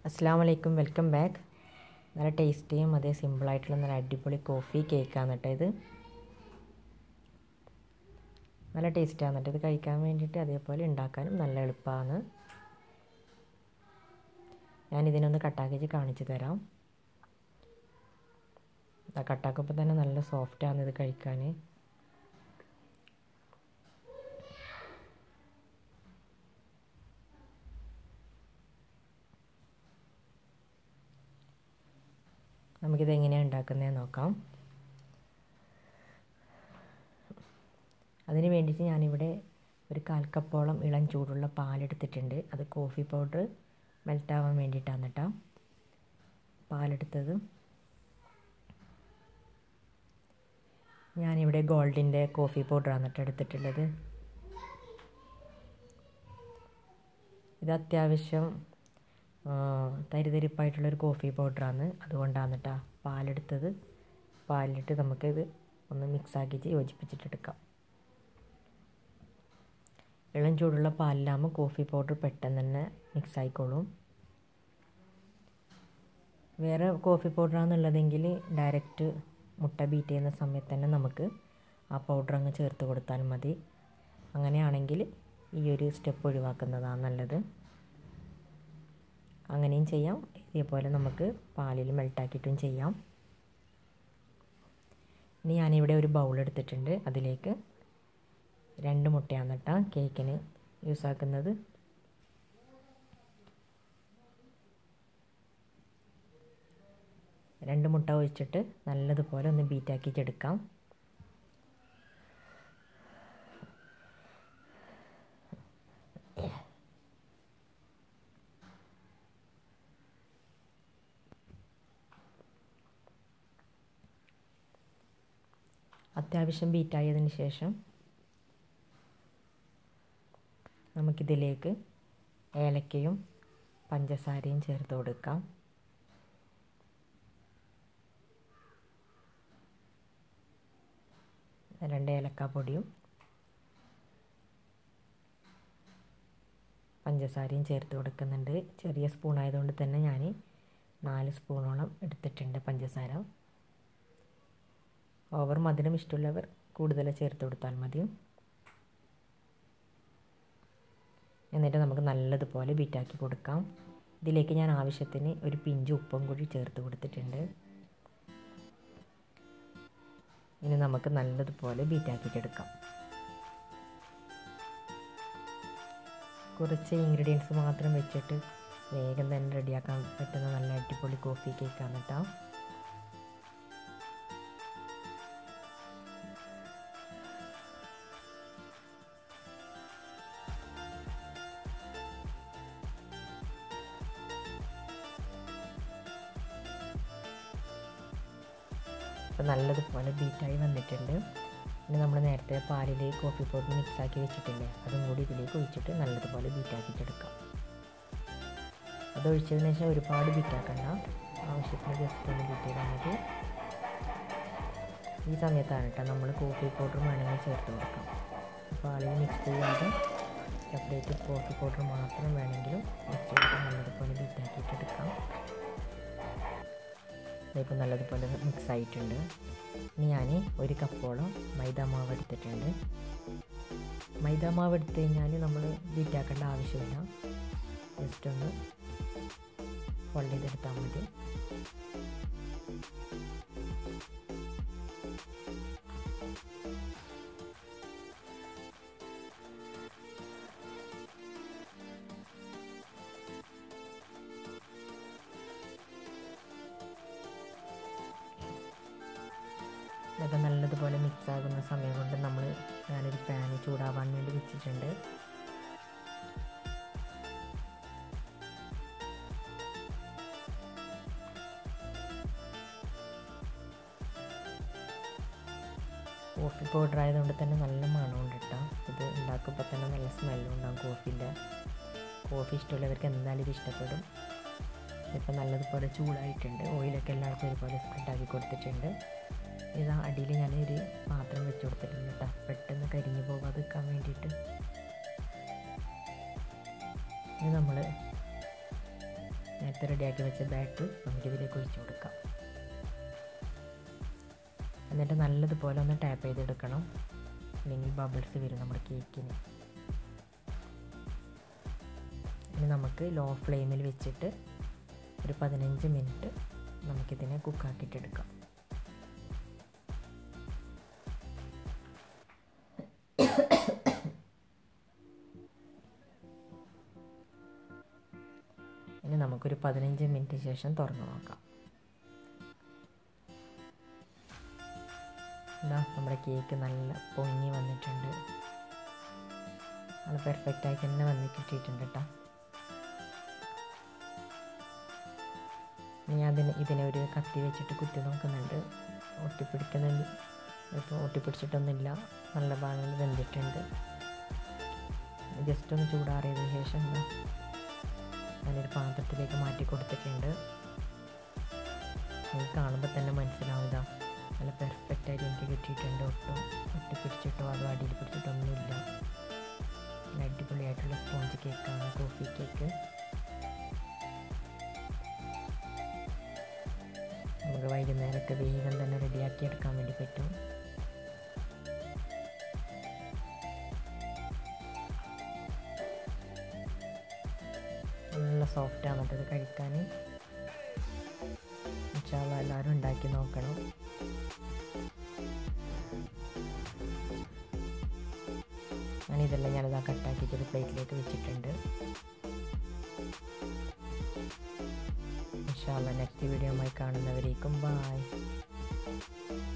അസ്സാം വലൈക്കും welcome back നല്ല ടേസ്റ്റിയും അതേ സിമ്പിളായിട്ടുള്ള നല്ല അടിപൊളി കോഫി കേക്കാണ് കേട്ടോ ഇത് നല്ല ടേസ്റ്റാണ് കേട്ടോ ഇത് കഴിക്കാൻ വേണ്ടിയിട്ട് അതേപോലെ ഉണ്ടാക്കാനും നല്ല എളുപ്പമാണ് ഞാനിതിനൊന്ന് കട്ടാക്കി കാണിച്ചു തരാം കട്ടാക്കുമ്പോൾ തന്നെ നല്ല സോഫ്റ്റാണ് ഇത് കഴിക്കാൻ നമുക്കിത് എങ്ങനെയാണ് ഉണ്ടാക്കുന്നതെന്ന് നോക്കാം അതിന് വേണ്ടിയിട്ട് ഞാനിവിടെ ഒരു കാൽ കപ്പോളം ഇളം ചൂടുള്ള പാലെടുത്തിട്ടുണ്ട് അത് കോഫി പൗഡർ മെൽറ്റാവാൻ വേണ്ടിയിട്ടാണ് കേട്ടോ പാലെടുത്തത് ഞാനിവിടെ ഗോൾഡിൻ്റെ കോഫി പൗഡറാണ് കേട്ടോ എടുത്തിട്ടുള്ളത് ഇത് അത്യാവശ്യം തരിതരിപ്പായിട്ടുള്ളൊരു കോഫി പൗഡറാണ് അതുകൊണ്ടാണ് കേട്ടോ പാലെടുത്തത് പാലിലിട്ട് നമുക്കിത് ഒന്ന് മിക്സാക്കിയിട്ട് യോജിപ്പിച്ചിട്ടെടുക്കാം ഇളം ചൂടുള്ള പാലിലാകുമ്പോൾ കോഫി പൗഡർ പെട്ടെന്ന് തന്നെ മിക്സ് ആയിക്കോളും വേറെ കോഫി പൗഡറാണെന്നുള്ളതെങ്കിൽ ഡയറക്റ്റ് മുട്ട ബീറ്റ് ചെയ്യുന്ന സമയത്ത് തന്നെ നമുക്ക് ആ പൗഡർ അങ്ങ് ചേർത്ത് കൊടുത്താൽ മതി അങ്ങനെയാണെങ്കിൽ ഈ ഒരു സ്റ്റെപ്പ് ഒഴിവാക്കുന്നതാണ് നല്ലത് അങ്ങനെയും ചെയ്യാം ഇതേപോലെ നമുക്ക് പാലിൽ മെൽട്ടാക്കിയിട്ടും ചെയ്യാം ഇനി ഞാനിവിടെ ഒരു ബൗൾ എടുത്തിട്ടുണ്ട് അതിലേക്ക് രണ്ട് മുട്ടയാണ് കേട്ടോ കേക്കിന് യൂസ് ആക്കുന്നത് രണ്ട് മുട്ട ഒഴിച്ചിട്ട് നല്ലതുപോലെ ഒന്ന് ബീറ്റാക്കിയിട്ടെടുക്കാം അത്യാവശ്യം ബീറ്റായതിന് ശേഷം നമുക്കിതിലേക്ക് ഏലക്കയും പഞ്ചസാരയും ചേർത്ത് കൊടുക്കാം രണ്ട് ഏലക്കാപ്പൊടിയും പഞ്ചസാരയും ചേർത്ത് കൊടുക്കുന്നുണ്ട് ചെറിയ സ്പൂൺ ആയതുകൊണ്ട് തന്നെ ഞാൻ നാല് സ്പൂണോളം എടുത്തിട്ടുണ്ട് പഞ്ചസാര ഓവർ മധുരം ഇഷ്ടമുള്ളവർ കൂടുതൽ ചേർത്ത് കൊടുത്താൽ മതി എന്നിട്ട് നമുക്ക് നല്ലതുപോലെ ബീറ്റാക്കി കൊടുക്കാം ഇതിലേക്ക് ഞാൻ ആവശ്യത്തിന് ഒരു പിഞ്ച് ഉപ്പും കൂടി ചേർത്ത് കൊടുത്തിട്ടുണ്ട് ഇനി നമുക്ക് നല്ലതുപോലെ ബീറ്റാക്കിയിട്ടെടുക്കാം കുറച്ച് ഇൻഗ്രീഡിയൻസ് മാത്രം വെച്ചിട്ട് വേഗം തന്നെ റെഡിയാക്കാൻ പറ്റുന്ന നല്ല അടിപൊളി കോഫി കേക്കാണ് കേട്ടോ അപ്പോൾ നല്ലതുപോലെ ബീറ്റായി വന്നിട്ടുണ്ട് ഇനി നമ്മൾ നേരത്തെ പാലിൽ കോഫി പൗഡർ മിക്സാക്കി വെച്ചിട്ടില്ലേ അതും കൂടി ഇതിലേക്ക് ഒഴിച്ചിട്ട് നല്ലതുപോലെ ബീറ്റാക്കിയിട്ടെടുക്കാം അത് ഒഴിച്ചതിന് ശേഷം ഒരുപാട് ബീറ്റാക്കണ്ട ആവശ്യത്തിന് ജസ്റ്റ് ഒന്ന് ബീറ്റ് ചെയ്താൽ മതി ഈ സമയത്താണ് കേട്ടോ നമ്മൾ കോഫി പൗഡർ വേണമെങ്കിൽ ചേർത്ത് കൊടുക്കാം പാലിൽ മിക്സ് ചെയ്യാതെ സെപ്പറേറ്റ് കോഫി പൗഡർ മാത്രം വേണമെങ്കിലും മിക്സ് ചെയ്തിട്ട് നല്ലതുപോലെ ബീറ്റാക്കിയിട്ടെടുക്കാം ഇതിപ്പോൾ നല്ലതുപോലെ മിക്സ് ആയിട്ടുണ്ട് ഇനി ഞാൻ ഒരു കപ്പോളം മൈദ മാവ് എടുത്തിട്ടുണ്ട് മൈദ മാവ് എടുത്തു കഴിഞ്ഞാൽ നമ്മൾ ബീറ്റാക്കേണ്ട ആവശ്യമില്ല ജസ്റ്റ് ഒന്ന് ഫോൾഡ് ചെയ്തെടുത്താൽ മതി ഇതൊക്കെ നല്ലതുപോലെ മിക്സ് ആകുന്ന സമയം കൊണ്ട് നമ്മൾ ഞാനൊരു പാന് ചൂടാവാൻ വേണ്ടി വെച്ചിട്ടുണ്ട് കോഫി പൗഡർ ആയതുകൊണ്ട് തന്നെ നല്ല മണമുണ്ട് കേട്ടോ ഇത് ഉണ്ടാക്കുമ്പോൾ തന്നെ നല്ല സ്മെല്ലും ഉണ്ടാകും കോഫീൻ്റെ കോഫി ഇഷ്ടമുള്ളവർക്ക് എന്തായാലും ഇത് ഇഷ്ടപ്പെടും ഇപ്പം നല്ലതുപോലെ ചൂടായിട്ടുണ്ട് ഓയിലൊക്കെ എല്ലാവർക്കും ഒരുപോലെ സ്പ്രെഡാക്കി കൊടുത്തിട്ടുണ്ട് ഇതാ അടിയിൽ ഞാൻ ഒരു പാത്രം വെച്ച് കൊടുത്തിട്ടുണ്ട് കേട്ടോ പെട്ടെന്ന് കരിഞ്ഞു പോകാതിരിക്കാൻ വേണ്ടിയിട്ട് ഇനി നമ്മൾ നേരത്തെ നേരത്തെ റെഡിയാക്കി വെച്ച ബാറ്റർ നമുക്കിതിലേക്ക് ഒഴിച്ചു കൊടുക്കാം എന്നിട്ട് നല്ലതുപോലെ ഒന്ന് ടാപ്പ് ചെയ്തെടുക്കണം അല്ലെങ്കിൽ ബബിൾസ് വരും നമ്മുടെ കേക്കിന് ഇനി നമുക്ക് ലോ ഫ്ലെയിമിൽ വെച്ചിട്ട് ഒരു പതിനഞ്ച് മിനിറ്റ് നമുക്കിതിനെ കുക്കാക്കിയിട്ടെടുക്കാം ഇനി നമുക്കൊരു പതിനഞ്ച് മിനിറ്റ് ശേഷം തുറന്നു നോക്കാം എന്താ നമ്മുടെ കേക്ക് നല്ല പൊങ്ങി വന്നിട്ടുണ്ട് നല്ല പെർഫെക്റ്റ് ആയിട്ട് തന്നെ വന്ന് കിട്ടിയിട്ടുണ്ട് കേട്ടോ ഞാൻ അതിന് ഇതിനെ ഒരു കത്തി വെച്ചിട്ട് കുത്തി നോക്കുന്നുണ്ട് ഒട്ടിപ്പിടിക്കുന്നുണ്ട് ഇപ്പോൾ ഒട്ടിപ്പിടിച്ചിട്ടൊന്നുമില്ല നല്ല ഭാഗങ്ങൾ വെന്തിട്ടുണ്ട് ജസ്റ്റ് ഒന്ന് ചൂടാറിയതിന് ശേഷം എന്താ ഞാനൊരു പാത്രത്തിലേക്ക് മാറ്റി കൊടുത്തിട്ടുണ്ട് എനിക്ക് കാണുമ്പോൾ തന്നെ മനസ്സിലാവുക നല്ല പെർഫെക്റ്റ് ആയിട്ട് എനിക്ക് കിട്ടിയിട്ടുണ്ട് ഒട്ടും ഒട്ടിപ്പിടിച്ചിട്ടോ അതോ അടിയിൽ പിടിച്ചിട്ടൊന്നുമില്ല നല്ല അടിപൊളിയായിട്ടുള്ള സ്പോഞ്ച് കേക്കാണ് കോഫി കേക്ക് നമുക്ക് വൈകുന്നേരമൊക്കെ വേഗം തന്നെ റെഡിയാക്കി എടുക്കാൻ വേണ്ടി പറ്റും നല്ല സോഫ്റ്റാണ് കേട്ടത് കഴിക്കാൻ ഇൻഷാല്ല എല്ലാവരും ഉണ്ടാക്കി നോക്കണം ഞാനിതെല്ലാം ഞാനിതാ കട്ടാക്കിയിട്ട് ഒരു പ്ലേറ്റിലേക്ക് വെച്ചിട്ടുണ്ട് ഇൻഷാല്ല നെക്സ്റ്റ് വീഡിയോ ആയി കാണുന്നവരേക്കും ബായ്